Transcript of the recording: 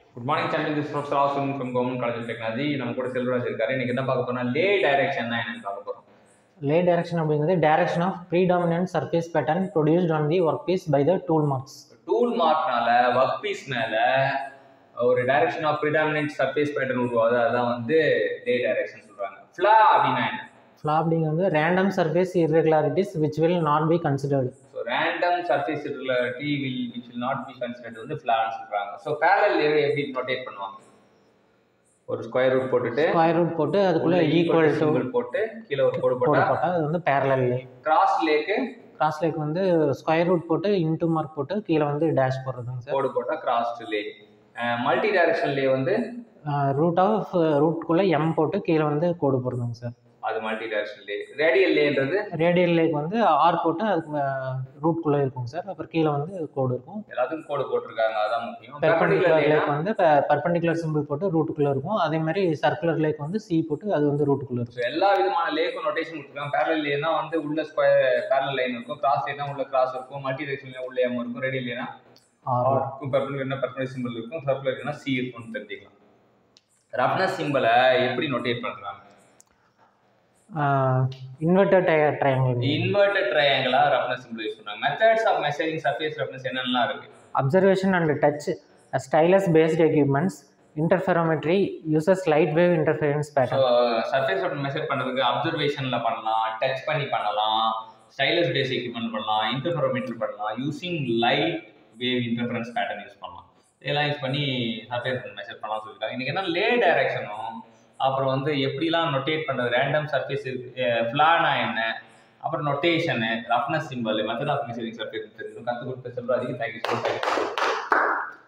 good morning channel this professor Asan from government college technology நம்ம கூட செல்வராஜ் இருக்காரு இன்னைக்கு என்ன பார்க்க போறோம்னா லே டைரக்ஷன் தான் என்னன்னு பார்க்க போறோம் லே டைரக்ஷன் அப்படிங்கிறது direction of predominant surface pattern produced on the work piece by the tool marks tool மார்க்னால ஒர்க் பீஸ் மேல ஒரு direction of predominant surface pattern உருவாகுது அதான் வந்து லே டைரக்ஷன் சொல்றாங்க ஃப்ளா அப்படின்னா என்ன ஃப்ளா அப்படிங்கிறது random surface irregularities which will not be considered so random surface irregularity will which will not be considered வந்து ஃப்ளான்னு சொல்றாங்க ஸோ பேரல் எப்படி நோட்டேட் பண்ணுவாங்க ஒரு ஸ்கொயர் ரூட் போட்டுட்டு ஸ்கொயர் ரூட் போட்டு அதுக்குள்ளே ஈக்குவல் டு சிம்பிள் போட்டு கீழே ஒரு கோடு போட போட்டா போட்டால் அது வந்து பேரலல் லே கிராஸ் லேக்கு கிராஸ் லேக் வந்து ஸ்கொயர் ரூட் போட்டு இன்டூ மார்க் போட்டு கீழே வந்து டேஷ் போடுறதுங்க சார் கோடு போட்டா cross lay multi direction lay வந்து ரூட் ஆஃப் ரூட்குள்ளே எம் போட்டு கீழே வந்து கோடு போடுறதுங்க சார் அது மல்டி டைரக்ஷன் லே ரேடியல் லேன்றது ரேடியல் லேக் வந்து ஆர் போட்டு அதுக்கு ரூட்குள்ளே இருக்குங்க சார் அப்புறம் கீழே வந்து கோடு இருக்கும் எல்லாத்துக்கும் கோடு போட்டிருக்காங்க அதான் முக்கியம் பெர்பெண்டிகுலர் Perpendicular லேக் லேனா வந்து பர்பெண்டிகுலர் சிம்பிள் போட்டு ரூட்டுக்குள்ளே இருக்கும் அதே மாதிரி சர்க்குலர் லேக் வந்து சி போட்டு அது வந்து ரூட்டுக்குள்ளே இருக்கும் So, எல்லா விதமான லேக்கும் நோட்டேஷன் கொடுத்துருக்காங்க பேரல் லேனா வந்து உள்ள ஸ்கொயர் பேரல் லைன் இருக்கும் கிராஸ் லேனா உள்ள கிராஸ் இருக்கும் மல்டி டைரக்ஷன் உள்ள எம் இருக்கும் ரேடியல் லேனா ஆர் ஆர் இருக்கும் பெர்பெண்டிகுலர் பெர்பெண்டிகுலர் சிம்பிள் இருக்கும் சர்க்குலர் லேனா சி இருக்கும்னு தெரிஞ்சுக்கலாம் ரஃப்னஸ் சிம்பிளை எப்படி நோட்டேட் பண்றாங்க இன்வெர்டட் ட்ரையாங்கிள் இன்வெர்டட் ட்ரையாங்கிளா ரஃப்னஸ் சிம்பிள் யூஸ் பண்றாங்க methods of measuring surface roughness என்னென்னலாம் இருக்கு observation and touch a stylus based equipments interferometry uses light wave interference so pattern surface measure பண்ணுறதுக்கு அப்சர்வேஷனில் பண்ணலாம் டச் பண்ணி பண்ணலாம் ஸ்டைலஸ் பேஸ் எக்யூப்மெண்ட் பண்ணலாம் இன்டர்ஃபரோமீட்டர் பண்ணலாம் using light wave interference pattern use பண்ணலாம் இதெல்லாம் யூஸ் பண்ணி சர்ஃபேஸ் மெஷர் பண்ணலாம் சொல்லியிருக்காங்க இன்றைக்கி என்ன லே டைரக்ஷனும் அப்புறம் வந்து எப்படிலாம் நொட்டேட் பண்ணுறது ரேண்டம் சர்ஃபேஸ் ஃப்ளானா என்ன அப்புறம் notation roughness symbol method of measuring surface தெரிஞ்சுக்கணும் கற்றுக் கொடுத்த செல்வராஜுக்கு தேங்க்யூ ஸோ மச்